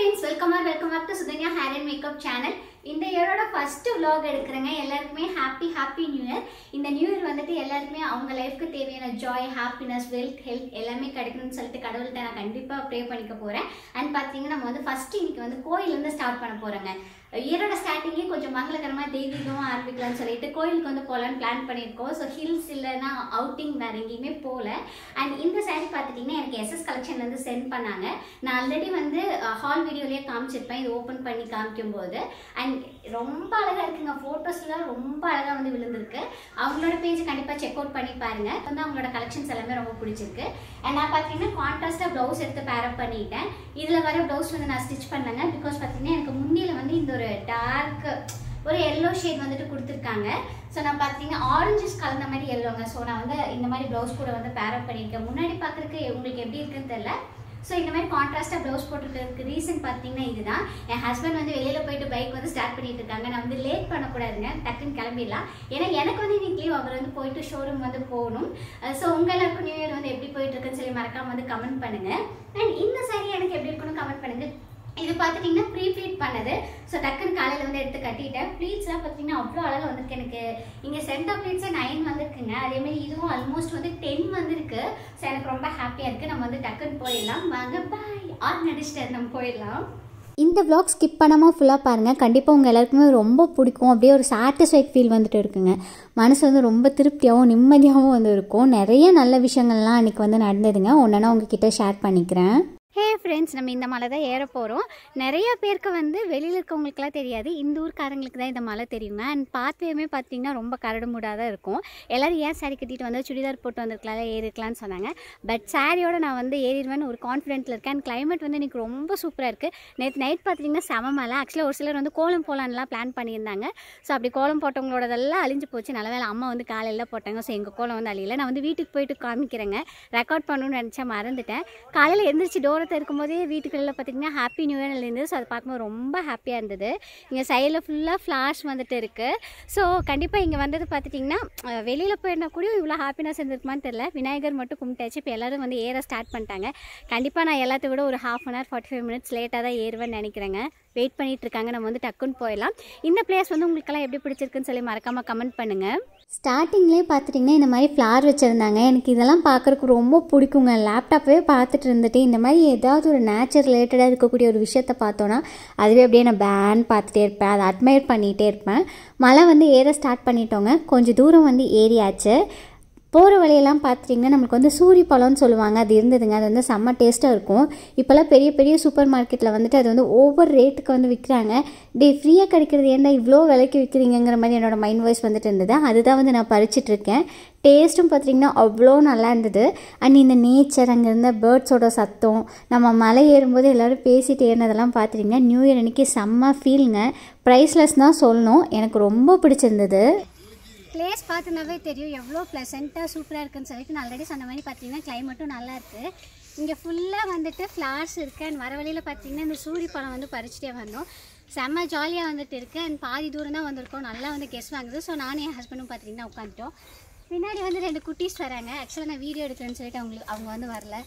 friends welcome or welcome back to Sudhanya hair and makeup channel இந்த இயரோட first vlog எடுக்கிறேங்க எல்லாருக்குமே ஹாப்பி ஹாப்பி நியூ இயர் இந்த new year வந்துட்டு எல்லாருக்குமே அவங்க லைஃப்க்கு தேவையான ஜாய் ஹாப்பினஸ் வெல்த் ஹெல்த் எல்லாமே கிடைக்கணும்னு சொல்லிட்டு கடவுள்கிட்ட நான் கண்டிப்பாக ப்ரே பண்ணிக்க போகிறேன் அண்ட் பார்த்தீங்கன்னா நம்ம வந்து ஃபர்ஸ்ட் இன்னைக்கு வந்து கோயிலேருந்து ஸ்டார்ட் பண்ண போகிறோங்க இயரோட ஸ்டார்டிங்கே கொஞ்சம் மங்களகரமாக தெய்வீகமாக ஆரம்பிக்கலாம்னு சொல்லிட்டு கோயிலுக்கு வந்து போகலான்னு பிளான் பண்ணியிருக்கோம் ஸோ ஹில்ஸ் இல்லைன்னா அவுட்டிங் வேறு எங்கேயுமே போகல அண்ட் இந்த saree பார்த்துட்டிங்கன்னா எனக்கு எஸ்எஸ் கலெக்ஷன் வந்து சென்ட் பண்ணாங்க நான் ஆல்ரெடி வந்து ஹால் வீடியோலேயே காமிச்சிருப்பேன் இது ஓப்பன் பண்ணி காமிக்கும் போது அண்ட் ரொம்ப அழகாக இருக்குங்க ஃபோட்டோஸ்லாம் ரொம்ப அழகாக வந்து விழுந்திருக்கு அவங்களோட பேஜ் கண்டிப்பாக செக் அவுட் பண்ணி பாருங்க வந்து அவங்களோட கலெக்ஷன்ஸ் எல்லாமே ரொம்ப பிடிச்சிருக்கு அண்ட் நான் பார்த்தீங்கன்னா கான்ட்ராஸ்டாக ப்ளவுஸ் எடுத்து பேரப் பண்ணிட்டேன் இதில் வர ப்ளவுஸ் வந்து நான் ஸ்டிச் பண்ணேங்க பிகாஸ் பார்த்தீங்கன்னா எனக்கு முன்னியில் வந்து இந்த ஒரு டார்க் ஒரு எல்லோ ஷேட் வந்துட்டு கொடுத்துருக்காங்க ஸோ நான் பார்த்தீங்கன்னா ஆரஞ்சஸ் கலந்த மாதிரி எல்லோங்க ஸோ நான் வந்து இந்த மாதிரி ப்ளவுஸ் கூட வந்து பேரப் பண்ணியிருக்கேன் முன்னாடி பார்க்குறதுக்கு உங்களுக்கு எப்படி இருக்குன்னு தெரியல ஸோ இந்த மாதிரி கான்ட்ராஸ்டாக ப்ளவுஸ் போட்டிருக்கிறதுக்கு ரீசன் பார்த்தீங்கன்னா இதுதான் என் ஹஸ்பண்ட் வந்து வெளியில் போயிட்டு பைக் வந்து ஸ்டார்ட் பண்ணிட்டு இருக்காங்க நான் வந்து லேட் பண்ணக்கூடாதுங்க டக்குன்னு கிளம்பிடலாம் ஏன்னா எனக்கு வந்து இன்னைக்கு லீவ் அவர் வந்து போயிட்டு ஷோரூம் வந்து போகணும் ஸோ உங்கள் எல்லாருக்கும் நியூ இயர் வந்து எப்படி போயிட்டு இருக்குன்னு சொல்லி மறக்காம வந்து கமெண்ட் பண்ணுங்க அண்ட் இந்த saree எனக்கு எப்படி இருக்குன்னு கமெண்ட் பண்ணுங்க இது பார்த்துட்டிங்கன்னா ப்ரீ ப்ளீட் பண்ணது ஸோ டக்குன்னு காலையில் வந்து எடுத்து கட்டிட்டேன் ப்ளீட்ஸ்லாம் பார்த்தீங்கன்னா அவ்வளோ அழகாக வந்திருக்கு எனக்கு இங்கே சென்டர் ப்ளீட்ஸே நைன் வந்திருக்குங்க அதேமாதிரி இதுவும் ஆல்மோஸ்ட் வந்து டென் வந்திருக்கு ஸோ எனக்கு ரொம்ப ஹாப்பியாக இருக்குது நம்ம வந்து டக்குன்னு போயிடலாம் வாங்க பாய் ஆர் நடிச்சிட்டு நம்ம போயிடலாம் இந்த vlog ஸ்கிப் பண்ணாமல் ஃபுல்லாக பாருங்கள் கண்டிப்பாக உங்கள் எல்லாருக்குமே ரொம்ப பிடிக்கும் அப்படியே ஒரு சாட்டிஸ்ஃபைட் ஃபீல் வந்துட்டு இருக்குங்க மனசு வந்து ரொம்ப திருப்தியாகவும் நிம்மதியாகவும் வந்து இருக்கும் நிறைய நல்ல விஷயங்கள்லாம் அன்றைக்கி வந்து நடந்ததுங்க ஒன்றுனா உங்ககிட்ட ஷேர் பண்ணிக்கிறேன் ஹே ஃப்ரெண்ட்ஸ் நம்ம இந்த மலை தான் ஏற போகிறோம் நிறைய பேருக்கு வந்து வெளியில் இருக்கவங்களுக்குலாம் தெரியாது இந்த ஊர்க்காரங்களுக்கு தான் இந்த மலை தெரியுங்க அண்ட் பாத்வேயுமே பார்த்தீங்கன்னா ரொம்ப கரடு மூடாதான் இருக்கும் எல்லோரும் ஏன் சாரி கட்டிட்டு வந்து சுடிதார் போட்டு வந்திருக்கலாம் ஏறிக்கலாம்னு சொன்னாங்க பட் சாரியோட நான் வந்து ஏறிடுவேன்னு ஒரு கான்ஃபிடென்ட்டில் இருக்கேன் அண்ட் climate வந்து எனக்கு ரொம்ப சூப்பராக இருக்குது நேற்று நைட் பார்த்தீங்கன்னா செம மலை ஆக்சுவலாக ஒரு சிலர் வந்து கோலம் போலான்லாம் பிளான் பண்ணியிருந்தாங்க ஸோ அப்படி கோலம் போட்டவங்களோடதெல்லாம் அழிஞ்சு போச்சு நல்ல வேளை அம்மா வந்து காலையில் போட்டாங்க ஸோ எங்கள் கோலம் வந்து அழியல நான் வந்து வீட்டுக்கு போயிட்டு காமிக்கிறேங்க ரெக்கார்ட் பண்ணணும்னு நினச்சேன் மறந்துட்டேன் காலையில் எந்திரிச்சு டோரத்தை இருக்கும்போதே வீட்டுக்குள்ள பார்த்தீங்கன்னா ஹாப்பி நியூ இயர் இருந்தது ஸோ அதை பார்க்கும்போது ரொம்ப ஹாப்பியாக இருந்தது இங்கே சைடில் ஃபுல்லாக ஃப்ளாஷ் வந்துட்டு இருக்குது ஸோ கண்டிப்பாக இங்கே வந்தது பார்த்துட்டிங்கன்னா வெளியில் போயிருந்தா கூட இவ்வளோ ஹாப்பினஸ் இருந்திருக்குமான்னு தெரில விநாயகர் மட்டும் கும்பிட்டாச்சு இப்போ எல்லோரும் வந்து ஏற ஸ்டார்ட் பண்ணிட்டாங்க கண்டிப்பாக நான் எல்லாத்த விட ஒரு half an hour forty five minutes லேட்டாக தான் ஏறுவேன்னு நினைக்கிறேங்க வெயிட் பண்ணிட்டு இருக்காங்க நம்ம வந்து டக்குன்னு போயிடலாம் இந்த பிளேஸ் வந்து உங்களுக்கெல்லாம் எப்படி பிடிச்சிருக்குன்னு சொல்லி மறக்காமல் கமெண்ட் பண்ணுங்கள் ஸ்டார்டிங்லேயே பார்த்துட்டிங்கன்னா இந்த மாதிரி ஃப்ளார் வச்சுருந்தாங்க எனக்கு இதெல்லாம் பார்க்குறக்கு ரொம்ப பிடிக்குங்க லேப்டாப்பே பார்த்துட்டு இருந்துட்டு இந்த மாதிரி ஏதாவது ஒரு நேச்சர் ரிலேட்டடாக இருக்கக்கூடிய ஒரு விஷயத்த பார்த்தோன்னா அதுவே அப்படியே நான் பேன் பார்த்துட்டே இருப்பேன் அதை அட்மையர் பண்ணிகிட்டே இருப்பேன் மழை வந்து ஏற ஸ்டார்ட் பண்ணிட்டோங்க கொஞ்சம் தூரம் வந்து ஏறியாச்சு போகிற வழியெல்லாம் பார்த்துட்டிங்கன்னா நம்மளுக்கு வந்து சூரி பழம்னு சொல்லுவாங்க அது இருந்ததுங்க அது வந்து செம்ம டேஸ்ட்டாக இருக்கும் இப்போல்லாம் பெரிய பெரிய சூப்பர் மார்க்கெட்டில் வந்துட்டு அது வந்து ஓவர் ரேட்டுக்கு வந்து விற்கிறாங்க டே ஃப்ரீயாக கிடைக்கிறது ஏன்டா இவ்வளோ விலைக்கு விற்கிறீங்கிற மாதிரி என்னோட மைண்ட் வாய்ஸ் வந்துட்டு இருந்தது அதுதான் வந்து நான் பறிச்சிட்டு இருக்கேன் டேஸ்ட்டும் பார்த்திங்கன்னா அவ்வளோ நல்லா இருந்தது அண்ட் இந்த நேச்சர் அங்கே இருந்த பேர்ட்ஸோட சத்தம் நம்ம மலை ஏறும்போது எல்லோரும் பேசிட்டு ஏறினதெல்லாம் பார்த்துட்டிங்கன்னா நியூ இயர் அன்றைக்கி செம்ம ஃபீலுங்க ப்ரைஸ்லெஸ் தான் சொல்லணும் எனக்கு ரொம்ப பிடிச்சிருந்தது பிளேஸ் பார்த்துனாவே தெரியும் எவ்வளோ ப்ளசண்ட்டாக சூப்பராக இருக்குன்னு சொல்லிட்டு நான் ஆல்ரெடி சொன்ன மாதிரி பார்த்தீங்கன்னா கிளைமேட்டும் நல்லா இருக்குது இங்கே ஃபுல்லாக வந்துட்டு ஃப்ளார்ஸ் இருக்குது அண்ட் வர வழியில் பார்த்தீங்கன்னா இந்த சூரி பழம் வந்து பறிச்சுட்டே வந்தோம் செம்ம ஜாலியாக வந்துட்டு இருக்குது அண்ட் பாதி தூரம் தான் வந்திருக்கோம் நல்லா வந்து கெஸ் வாங்குது ஸோ நானும் என் ஹஸ்பண்டும் பார்த்தீங்கன்னா உட்காந்துட்டோம் பின்னாடி வந்து ரெண்டு குட்டீஸ் வராங்க ஆக்சுவலாக நான் வீடியோ எடுக்கிறேன்னு சொல்லிட்டு அவங்களுக்கு அவங்க வந்து வரல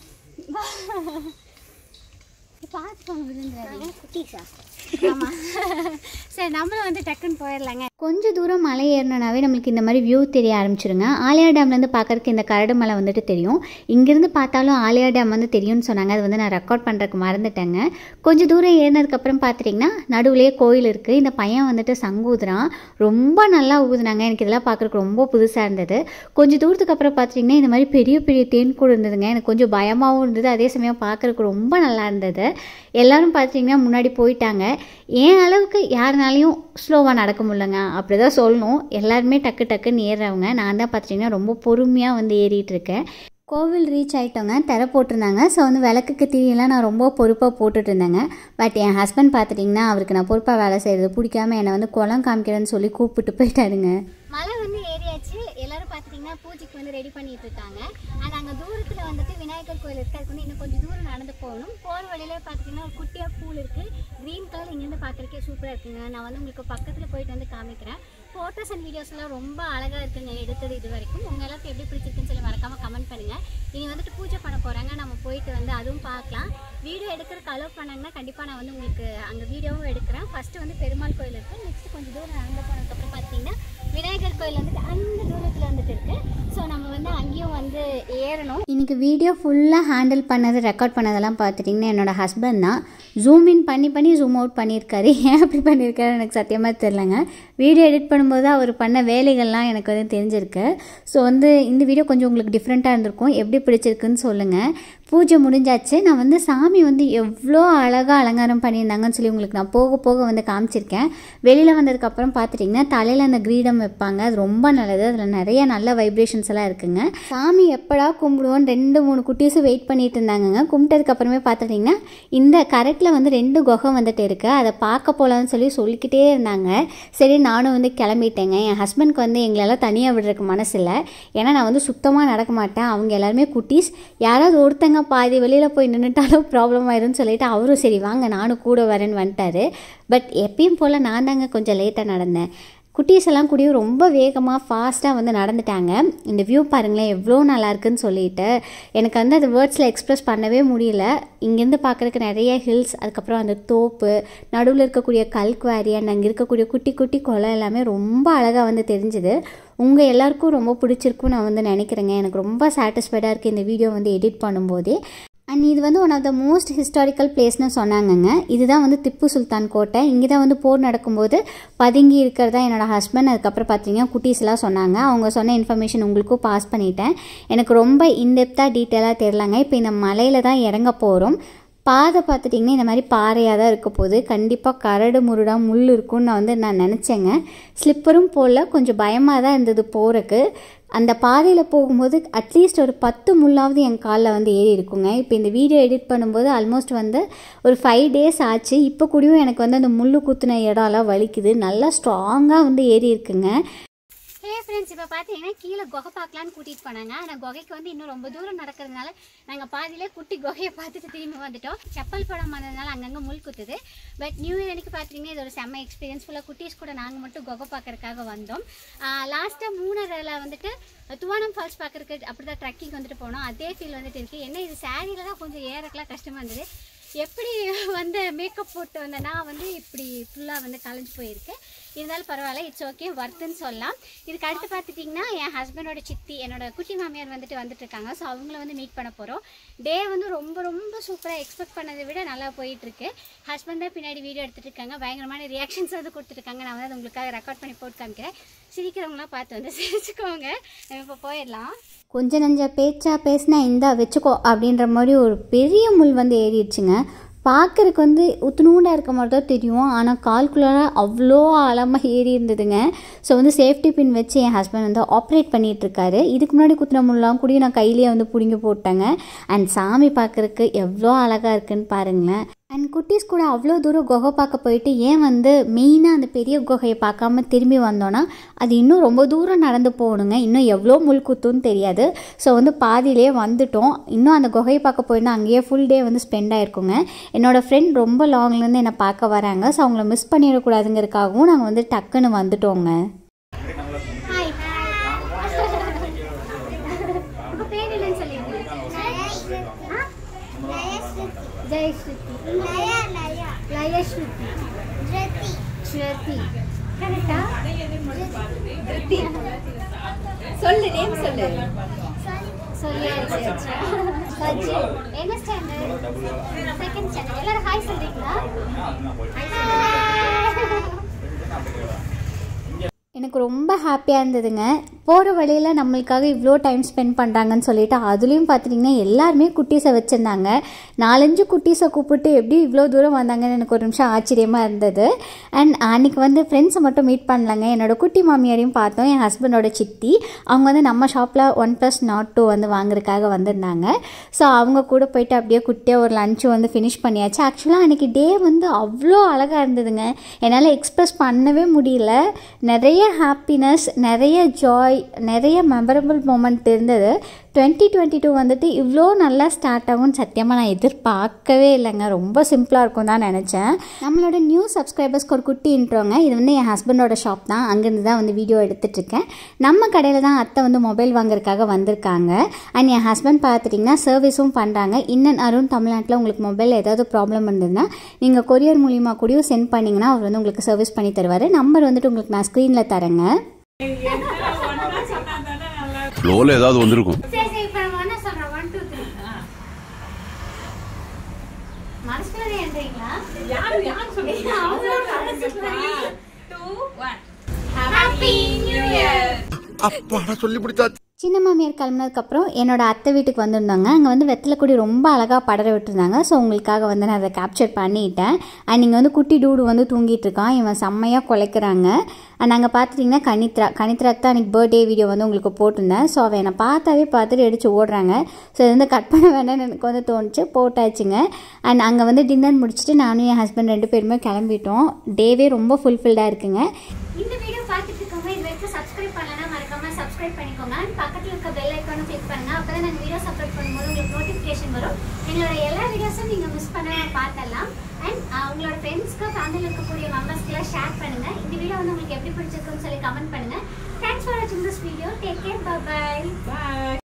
பார்த்துக்கோங்க விழுந்துறாங்க குட்டீஸா ஆமாம் சரி நம்மளும் வந்து டக்குன்னு போயிடலாங்க கொஞ்சம் தூரம் மலை ஏறினாவே நம்மளுக்கு இந்த மாதிரி வியூ தெரிய ஆரம்பிச்சிருங்க ஆலியா டேம்லேருந்து பார்க்கறதுக்கு இந்த கரடு மலை வந்துட்டு தெரியும் இங்கேருந்து பார்த்தாலும் ஆலியா டேம் வந்து தெரியும்னு சொன்னாங்க அது வந்து நான் ரெக்கார்ட் பண்ணுறதுக்கு மறந்துட்டேங்க கொஞ்சம் தூரம் ஏறினதுக்கப்புறம் பார்த்துட்டிங்கன்னா நடுவுலேயே கோயில் இருக்குது இந்த பையன் வந்துட்டு சங்கூதுறான் ரொம்ப நல்லா ஊதுனாங்க எனக்கு இதெல்லாம் பார்க்குறதுக்கு ரொம்ப புதுசாக இருந்தது கொஞ்சம் தூரத்துக்கு அப்புறம் பார்த்துட்டிங்கன்னா இந்த மாதிரி பெரிய பெரிய தேன் கூட இருந்ததுங்க எனக்கு கொஞ்சம் பயமாகவும் இருந்தது அதே சமயம் பார்க்குறதுக்கு ரொம்ப நல்லா இருந்தது எல்லாரும் பார்த்திங்கன்னா முன்னாடி போயிட்டாங்க என் அளவுக்கு யாருனாலையும் ஸ்லோவாக நடக்க முடியலங்க அப்படி தான் சொல்லணும் எல்லாருமே டக்கு டக்குன்னு ஏறுறவங்க நான் தான் பார்த்துட்டிங்கன்னா ரொம்ப பொறுமையாக வந்து ஏறிட்டு இருக்கேன் கோவில் ரீச் ஆகிட்டோங்க திரை போட்டிருந்தாங்க ஸோ வந்து விளக்குக்கு தீயெல்லாம் நான் ரொம்ப பொறுப்பாக போட்டுட்டு இருந்தேங்க பட் என் ஹஸ்பண்ட் பார்த்துட்டிங்கன்னா அவருக்கு நான் பொறுப்பாக வேலை செய்கிறது பிடிக்காம என்னை வந்து குளம் காமிக்கிறேன்னு சொல்லி கூப்பிட்டு போயிட்டாருங்க மலை வந்து ஏறியாச்சு எல்லாரும் பார்த்துட்டிங்கன்னா பூஜைக்கு வந்து ரெடி பண்ணிட்டு இருக்காங்க அண்ட் அங்கே தூரத்தில் வந்துட்டு விநாயகர் கோயில் இருக்கு அதுக்கு வந்து இன்னும் கொஞ்சம் தூரம் நடந்து போகணும் போகிற வழியில பார்த்தீங்கன்னா ஒரு குட்டியாக பூல் இருக்குது க்ரீன் கலர் இங்கேருந்து பார்க்குறக்கே சூப்பராக இருக்குங்க நான் வந்து உங்களுக்கு பக்கத்தில் போயிட்டு வந்து காமிக்கிறேன் ஃபோட்டோஸ் அண்ட் வீடியோஸ்லாம் ரொம்ப அழகாக இருக்குங்க எடுத்தது இது வரைக்கும் உங்கள் எல்லாத்துக்கும் எப்படி பிடிச்சிருக்குன்னு சொல்லி மறக்காமல் கமெண்ட் பண்ணுங்கள் இனி வந்துட்டு பூஜை பண்ண போகிறாங்க நம்ம போயிட்டு வந்து அதுவும் பார்க்கலாம் வீடியோ எடுக்கிறதுக்கு அலோவ் பண்ணாங்கன்னா கண்டிப்பாக நான் வந்து உங்களுக்கு அங்கே வீடியோவும் எடுக்கிறேன் ஃபஸ்ட்டு வந்து பெருமாள் கோயில் இருக்குது நெக்ஸ்ட் கொஞ்சம் தூரம் நடந்து போனதுக்கப்புறம் பார்த்தீங்கன்னா விநாயகர் கோயில் வந்துட்டு அந்த தூரத்தில் வந்துட்டு இருக்குது ஸோ நம்ம வந்து அங்கேயும் வந்து ஏறணும் இன்றைக்கி வீடியோ ஃபுல்லாக ஹேண்டில் பண்ணது ரெக்கார்ட் பண்ணதெல்லாம் பார்த்துட்டிங்கன்னா என்னோட ஹஸ்பண்ட் தான் ஜூம் இன் பண்ணி பண்ணி ஜூம் அவுட் பண்ணியிருக்காரு ஏன் அப்படி பண்ணியிருக்காரு எனக்கு சத்தியமாக தெரிலங்க வீடியோ எடிட் பண்ணும்போது அவர் பண்ண வேலைகள்லாம் எனக்கு வந்து தெரிஞ்சிருக்கு ஸோ வந்து இந்த வீடியோ கொஞ்சம் உங்களுக்கு டிஃப்ரெண்ட்டாக இருந்திருக்கும் எப்படி பிடிச்சிருக்குன்னு சொல்லுங்கள் பூஜை முடிஞ்சாச்சு நான் வந்து சாமி வந்து எவ்வளோ அழகாக அலங்காரம் பண்ணியிருந்தாங்கன்னு சொல்லி உங்களுக்கு நான் போக போக வந்து காமிச்சிருக்கேன் வெளியில் வந்ததுக்கப்புறம் பார்த்துட்டிங்கன்னா தலையில் அந்த கிரீடம் வைப்பாங்க அது ரொம்ப நல்லது அதில் நிறைய நல்ல வைப்ரேஷன்ஸ் எல்லாம் இருக்குங்க சாமி எப்படா கும்பிடுவோம் ரெண்டு மூணு குட்டீஸும் வெயிட் பண்ணிட்டு இருந்தாங்கங்க கும்பிட்டதுக்கு அப்புறமே பார்த்துட்டிங்கன்னா இந்த கரெக்டில் வந்து ரெண்டு குகை வந்துட்டு இருக்குது அதை பார்க்க போகலான்னு சொல்லி சொல்லிக்கிட்டே இருந்தாங்க சரி நானும் வந்து கிளம்பிட்டேங்க என் ஹஸ்பண்ட்க்கு வந்து எங்களெல்லாம் தனியாக விடுறதுக்கு மனசு இல்லை ஏன்னா நான் வந்து சுத்தமாக நடக்க மாட்டேன் அவங்க எல்லாருமே குட்டீஸ் யாராவது ஒருத்தங்க பாதி வெளியில் போய் நின்றுட்டாலும் ப்ராப்ளம் ஆயிரும்னு சொல்லிட்டு அவரும் சரி வாங்க நானும் கூட வரேன்னு வந்துட்டாரு பட் எப்பயும் போல் நான் தாங்க கொஞ்சம் லேட்டாக நடந்தேன் குட்டீஸ் எல்லாம் கூடயும் ரொம்ப வேகமாக ஃபாஸ்ட்டாக வந்து நடந்துட்டாங்க இந்த வியூ பாருங்களேன் எவ்வளோ நல்லா இருக்குன்னு சொல்லிட்டு எனக்கு வந்து அது வேர்ட்ஸில் எக்ஸ்ப்ரெஸ் பண்ணவே முடியல இங்கேருந்து பார்க்குறதுக்கு நிறைய ஹில்ஸ் அதுக்கப்புறம் அந்த தோப்பு நடுவில் இருக்கக்கூடிய கல்குவாரி அண்ட் அங்கே இருக்கக்கூடிய குட்டி குட்டி குளம் எல்லாமே ரொம்ப அழகாக வந்து தெரிஞ்சுது உங்கள் எல்லாருக்கும் ரொம்ப பிடிச்சிருக்கும் நான் வந்து நினைக்கிறேங்க எனக்கு ரொம்ப சாட்டிஸ்ஃபைடாக இருக்குது இந்த வீடியோ வந்து எடிட் பண்ணும்போதே அண்ட் இது வந்து one of the most historical பிளேஸ்னு சொன்னாங்கங்க இதுதான் வந்து திப்பு சுல்தான் கோட்டை இங்கே தான் வந்து போர் நடக்கும்போது பதுங்கி இருக்கிறதா என்னோட ஹஸ்பண்ட் அதுக்கப்புறம் பார்த்தீங்கன்னா குட்டீஸ்லாம் சொன்னாங்க அவங்க சொன்ன இன்ஃபர்மேஷன் உங்களுக்கும் பாஸ் பண்ணிட்டேன் எனக்கு ரொம்ப இன்டெப்த்தாக டீட்டெயிலாக தெரிலங்க இப்போ இந்த மலையில் தான் இறங்க போகிறோம் பாதை பார்த்துட்டிங்கன்னா இந்த மாதிரி பாறையாக தான் இருக்க போகுது கண்டிப்பாக கரடு முருடாக முள் இருக்கும்னு நான் வந்து நான் நினச்சேங்க ஸ்லிப்பரும் போல் கொஞ்சம் பயமாக தான் இருந்தது போகிறக்கு அந்த பாதையில் போகும்போது அட்லீஸ்ட் ஒரு பத்து முள்ளாவது என் காலில் வந்து ஏறி இருக்குங்க இப்போ இந்த வீடியோ எடிட் பண்ணும்போது ஆல்மோஸ்ட் வந்து ஒரு ஃபைவ் டேஸ் ஆச்சு இப்போ கூடயும் எனக்கு வந்து அந்த முள் குத்துன இடம்லாம் வலிக்குது நல்லா ஸ்ட்ராங்காக வந்து ஏறி இருக்குங்க ஹே ஃப்ரெண்ட்ஸ் இப்போ பார்த்தீங்கன்னா கீழே குகை பார்க்கலான்னு கூட்டிகிட்டு போனாங்க ஆனால் குகைக்கு வந்து இன்னும் ரொம்ப தூரம் நடக்கிறதுனால நாங்கள் பாதியிலே குட்டி குகையை பார்த்துட்டு திரும்பி வந்துட்டோம் செப்பல் படம் வந்ததுனால அங்கங்கே முள் குத்துது பட் நியூ இயர் அன்னைக்கு பார்த்தீங்கன்னா இது ஒரு செம்ம எக்ஸ்பீரியன்ஸ் ஃபுல்லாக குட்டீஸ் கூட நாங்கள் மட்டும் குகை பார்க்கறதுக்காக வந்தோம் லாஸ்ட்டாக மூணரில் வந்துட்டு துவானம் ஃபால்ஸ் பார்க்கறதுக்கு அப்படி தான் ட்ரக்கிங் வந்துட்டு போனோம் அதே ஃபீல் வந்துட்டு இருக்குது என்ன இது சாரியில் தான் கொஞ்சம் ஏறக்கெல்லாம் கஷ்டமாக இருந்தது எப்படி வந்து மேக்கப் போட்டு வந்தேன்னா வந்து இப்படி ஃபுல்லாக வந்து கலைஞ்சு போயிருக்கு இருந்தாலும் பரவாயில்ல இட்ஸ் ஓகே ஒர்த்துன்னு சொல்லலாம் இதுக்கு அடுத்து பார்த்துட்டிங்கன்னா என் ஹஸ்பண்டோட சித்தி என்னோட குட்டி மாமியார் வந்துட்டு வந்துட்டு இருக்காங்க ஸோ அவங்கள வந்து மீட் பண்ண போகிறோம் டே வந்து ரொம்ப ரொம்ப சூப்பராக எக்ஸ்பெக்ட் பண்ணதை விட நல்லா போயிட்டுருக்கு ஹஸ்பண்ட் தான் பின்னாடி வீடியோ எடுத்துகிட்டு இருக்காங்க பயங்கரமான ரியாக்ஷன்ஸ் வந்து கொடுத்துருக்காங்க நான் வந்து அது உங்களுக்காக ரெக்கார்ட் பண்ணி போட்டு காமிக்கிறேன் சிரிக்கிறவங்களாம் பார்த்து வந்து சிரிச்சுக்கோங்க நம்ம இப்போ போயிடலாம் கொஞ்ச நஞ்ச பேச்சா பேசினா இந்தா வச்சுக்கோ அப்படின்ற மாதிரி ஒரு பெரிய முள் வந்து ஏறிடுச்சுங்க பார்க்கறதுக்கு வந்து உத்துணூண்டாக இருக்க மாதிரி தான் தெரியும் ஆனால் கால்குலராக அவ்வளோ ஆழமாக ஏறி இருந்ததுங்க ஸோ வந்து சேஃப்டி பின் வச்சு என் ஹஸ்பண்ட் வந்து ஆப்ரேட் பண்ணிகிட்டு இருக்காரு இதுக்கு முன்னாடி குத்துன முள்ளாம் கூட நான் கையிலேயே வந்து பிடுங்கி போட்டேங்க அண்ட் சாமி பார்க்கறதுக்கு எவ்வளோ அழகாக இருக்குன்னு பாருங்களேன் அண்ட் குட்டீஸ் கூட அவ்வளோ தூரம் குகை பார்க்க போயிட்டு ஏன் வந்து மெயினாக அந்த பெரிய குகையை பார்க்காம திரும்பி வந்தோன்னா அது இன்னும் ரொம்ப தூரம் நடந்து போகணுங்க இன்னும் எவ்வளோ முள் குத்துன்னு தெரியாது ஸோ வந்து பாதியிலே வந்துட்டோம் இன்னும் அந்த குகையை பார்க்க போயிருந்தா அங்கேயே ஃபுல் டே வந்து ஸ்பெண்ட் ஆயிருக்குங்க என்னோடய ஃப்ரெண்ட் ரொம்ப லாங்லேருந்து என்னை பார்க்க வராங்க ஸோ அவங்கள மிஸ் பண்ணிடக்கூடாதுங்கிறதுக்காகவும் நாங்கள் வந்து டக்குன்னு வந்துட்டோங்க ஹாய் உங்கள் பேர் என்னன்னு சொல்லிடுங்க ஜெய் ஸ்ருதி லயஸ்ருதி ஸ்ருதி கரெக்டா சொல்லு நேம் சொல்லு சொல்லியாச்சு சஜி என்ன ஸ்டாண்டர்ட் செகண்ட் ஸ்டாண்டர்ட் எல்லாரும் ஹாய் சொல்றீங்களா எனக்கு ரொம்ப ஹாப்பியாக இருந்ததுங்க போகிற வழியில் நம்மளுக்காக இவ்வளோ டைம் ஸ்பெண்ட் பண்ணுறாங்கன்னு சொல்லிட்டு அதுலேயும் பார்த்துட்டிங்கன்னா எல்லாருமே குட்டீஸை வச்சுருந்தாங்க நாலஞ்சு குட்டீஸை கூப்பிட்டு எப்படி இவ்வளோ தூரம் வந்தாங்கன்னு எனக்கு ஒரு நிமிஷம் ஆச்சரியமாக இருந்தது அண்ட் அன்றைக்கி வந்து ஃப்ரெண்ட்ஸை மட்டும் மீட் பண்ணலாங்க என்னோட குட்டி மாமியாரையும் பார்த்தோம் என் ஹஸ்பண்டோட சித்தி அவங்க வந்து நம்ம ஷாப்பில் ஒன் ப்ளஸ் நாட் டூ வந்து வாங்குறதுக்காக வந்திருந்தாங்க ஸோ அவங்க கூட போயிட்டு அப்படியே குட்டியாக ஒரு லஞ்சு வந்து ஃபினிஷ் பண்ணியாச்சு ஆக்சுவலாக அன்றைக்கி டே வந்து அவ்வளோ அழகாக இருந்ததுங்க என்னால் எக்ஸ்ப்ரெஸ் பண்ணவே முடியல நிறைய ஹாப்பினஸ் நிறைய ஜாய் நிறைய மெமரபிள் மூமெண்ட் இருந்தது டுவெண்ட்டி டுவெண்ட்டி டூ வந்துட்டு இவ்வளோ நல்லா ஸ்டார்ட் ஆகும்னு சத்தியமாக நான் எதிர்பார்க்கவே இல்லைங்க ரொம்ப சிம்பிளாக இருக்கும் தான் நினச்சேன் நம்மளோட நியூ சப்ஸ்கிரைபர்ஸ்க்கு ஒரு குட்டி இன்ட்ரோங்க இது வந்து என் ஹஸ்பண்டோட ஷாப் தான் அங்கேருந்து தான் வந்து வீடியோ எடுத்துட்ருக்கேன் நம்ம கடையில் தான் அத்தை வந்து மொபைல் வாங்குறதுக்காக வந்திருக்காங்க அண்ட் என் ஹஸ்பண்ட் பார்த்துட்டிங்கன்னா சர்வீஸும் பண்ணுறாங்க இன்னன் அருண் தமிழ்நாட்டில் உங்களுக்கு மொபைலில் ஏதாவது ப்ராப்ளம் இருந்ததுன்னா நீங்கள் கொரியர் மூலிமா கூடயும் சென்ட் பண்ணிங்கன்னா அவர் வந்து உங்களுக்கு சர்வீஸ் பண்ணி தருவார் நம்பர் வந்துட்டு உங்களுக்கு நான் ஸ்க்ரீனில் தரேங்க ஃப்ளோல ஏதாவது வந்திருக்கும் சரி சரி இப்போ நம்ம என்ன சொல்கிறோம் ஒன் டூ த்ரீ மனசுல ஏன்றீங்களா யாரு யாரு சொல்றீங்க அவங்களோட மனசுல two one happy new year அப்பாடா சொல்லி பிடிச்சாச்சு சின்ன மாமியார் கிளம்புனதுக்கப்புறம் என்னோட அத்தை வீட்டுக்கு வந்திருந்தாங்க அங்கே வந்து வெத்தலை கொடி ரொம்ப அழகாக படர விட்டுருந்தாங்க ஸோ உங்களுக்காக வந்து நான் அதை கேப்சர் பண்ணிட்டேன் அண்ட் இங்கே வந்து குட்டி டூடு வந்து தூங்கிட்டு இருக்கான் இவன் செம்மையாக குலைக்கிறாங்க அண்ட் அங்கே பார்த்துட்டிங்கன்னா கனித்ரா கனித்ராக்கு தான் அன்றைக்கி பர்த்டே வீடியோ வந்து உங்களுக்கு போட்டிருந்தேன் ஸோ அவன் என்னை பார்த்தாவே பார்த்துட்டு அடிச்சு ஓடுறாங்க ஸோ இது வந்து கட் பண்ண வேண்டாம்னு எனக்கு வந்து தோணுச்சு போட்டாச்சுங்க அண்ட் அங்கே வந்து டின்னர் முடிச்சுட்டு நானும் என் ஹஸ்பண்ட் ரெண்டு பேருமே கிளம்பிட்டோம் டேவே ரொம்ப ஃபுல்ஃபில்டாக இருக்குங்க இந்த வீடியோ பார்த்துட்டு இருக்கவங்க இது வரைக்கும் சப்ஸ்கிரைப் பண்ணலன்னா மறக்காம சப்ஸ்கிரைப் பண்ணிக்கோங்க அண்ட் பக்கத்துல இருக்க பெல் ஐக்கானும் கிளிக் பண்ணுங்க அப்பதான் நாங்க வீடியோஸ் அப்லோட் பண்ணும்போது உங்களுக்கு நோட்டிஃபிகேஷன் வரும் எங்களோட எல்லா வீடியோஸும் நீங்க மிஸ் பண்ணாம பார்த்தலாம் அண்ட் உங்களோட ஃப்ரெண்ட்ஸ்க்கு ஃபேமிலியில் இருக்கக்கூடிய மெம்பர்ஸ்க்குலாம் ஷேர் பண்ணுங்க இந்த வீடியோ வந்து உங்களுக்கு எப்படி பிடிச்சிருக்குன்னு சொல்லி கமெண்ட் பண்ணுங்க தேங்க்ஸ் ஃபார் வாட்சிங் this video take care bye bye